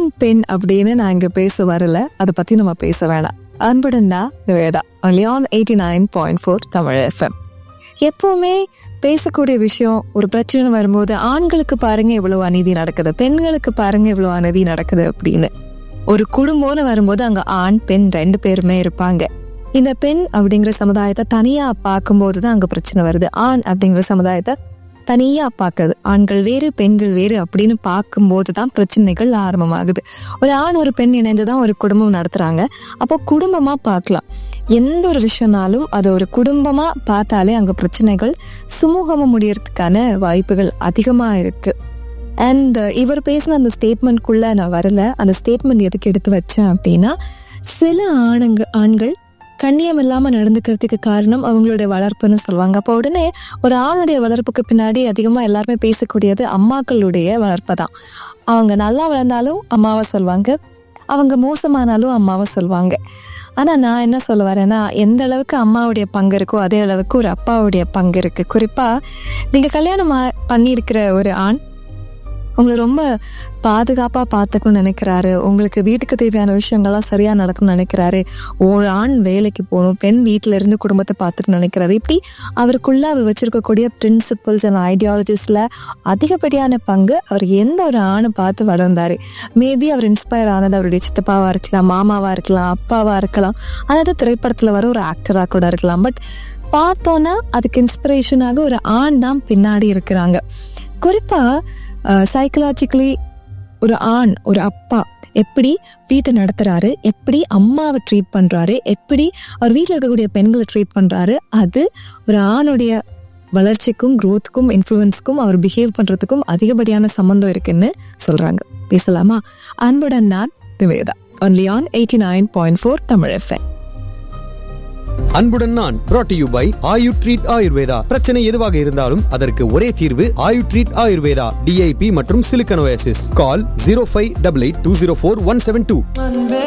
ஆண் பெண் அப்படின்னு நான் இங்க பேச வரல அதை பத்தி நம்ம பேச வேணாம் அன்புடன் தான் நிவேதா லியான் eighty nine point four Tamil FM எப்பவுமே பேசக்கூடிய விஷயம் ஒரு பிரச்சனை வரும்போது ஆண்களுக்கு பாருங்க இவ்வளவு அநீதி நடக்குது பெண்களுக்கு பாருங்க இவ்வளவு அநீதி நடக்குது அப்படின்னு ஒரு குடும்பம்னு வரும்போது அங்க ஆண் பெண் ரெண்டு பேருமே இருப்பாங்க இந்த பெண் அப்படிங்கிற சமுதாயத்தை தனியா பார்க்கும்போது தான் அங்க பிரச்சனை வருது ஆண் அப்படிங்கிற சமுதாயத்தை தனியா பார்க்குது ஆண்கள் வேறு பெண்கள் வேறு அப்படின்னு பார்க்கும்போது தான் பிரச்சனைகள் ஆரம்பமாகுது ஒரு ஆண் ஒரு பெண் இணைந்து தான் ஒரு குடும்பம் நடத்துறாங்க அப்போ குடும்பமா பார்க்கலாம் எந்த ஒரு விஷயம்னாலும் அது ஒரு குடும்பமா பார்த்தாலே அங்க பிரச்சனைகள் சுமூகமா முடியறதுக்கான வாய்ப்புகள் அதிகமா இருக்கு அண்ட் இவர் பேசின அந்த ஸ்டேட்மெண்ட்குள்ள நான் வரல அந்த ஸ்டேட்மெண்ட் எதுக்கு எடுத்து வச்சேன் அப்படின்னா சில ஆணுங்க ஆண்கள் கண்ணியம் இல்லாம நடந்துக்கிறதுக்கு காரணம் அவங்களுடைய வளர்ப்புன்னு சொல்லுவாங்க அப்போ உடனே ஒரு ஆணுடைய வளர்ப்புக்கு பின்னாடி அதிகமா எல்லாருமே பேசக்கூடியது அம்மாக்களுடைய வளர்ப்பு தான் அவங்க நல்லா வளர்ந்தாலும் அம்மாவை சொல்லுவாங்க அவங்க மோசமானாலும் அம்மாவை சொல்லுவாங்க ஆனால் நான் என்ன சொல்ல வரேன்னா எந்த அளவுக்கு அம்மாவுடைய பங்கு இருக்கோ அதே அளவுக்கு ஒரு அப்பாவுடைய பங்கு இருக்குது குறிப்பாக நீங்கள் கல்யாணம் ஆ- பண்ணியிருக்கிற ஒரு ஆண் உங்களை ரொம்ப பாதுகாப்பாக பார்த்துக்கணும்னு நினைக்கிறாரு உங்களுக்கு வீட்டுக்கு தேவையான விஷயங்கள்லாம் சரியாக நடக்கணும்னு நினைக்கிறாரு ஒரு ஆண் வேலைக்கு போகணும் பெண் வீட்டில இருந்து குடும்பத்தை பார்த்துக்கணும்னு நினைக்கிறாரு இப்படி அவருக்குள்ள அவர் வச்சிருக்கக்கூடிய பிரின்சிபல்ஸ் அண்ட் ஐடியாலஜிஸில் அதிகப்படியான பங்கு அவர் எந்த ஒரு ஆணை பார்த்து வளர்ந்தாரு மேபி அவர் இன்ஸ்பயர் ஆனது அவருடைய சித்தப்பாவாக இருக்கலாம் மாமாவாக இருக்கலாம் அப்பாவாக இருக்கலாம் அதாவது திரைப்படத்தில் வர ஒரு ஆக்டராக கூட இருக்கலாம் பட் பார்த்தோன்னா அதுக்கு இன்ஸ்பிரேஷனாக ஒரு ஆண் தான் பின்னாடி இருக்கிறாங்க குறிப்பாக சைக்கலாஜிக்கலி ஒரு ஆண் ஒரு அப்பா எப்படி வீட்டை நடத்துறாரு எப்படி அம்மாவை ட்ரீட் பண்றாரு எப்படி அவர் வீட்டில் இருக்கக்கூடிய பெண்களை ட்ரீட் பண்றாரு அது ஒரு ஆணுடைய வளர்ச்சிக்கும் growthக்கும் இன்ஃப்ளூயன்ஸ்க்கும் அவர் பிஹேவ் பண்றதுக்கும் அதிகப்படியான சம்மந்தம் இருக்குன்னு சொல்றாங்க பேசலாமா அன்புடன் நான் Nivetha only on eighty nine point four Tamil FM அன்புடன் நான் brought to you by Ayu treat Ayurveda பிரச்சனை எதுவாக இருந்தாலும் அதற்கு ஒரே தீர்வு ஆயு ட்ரீட் ஆயுர்வேதா டிஐபி மற்றும் சிலிக்கனோசிஸ் call zero five double eight two zero four one seven two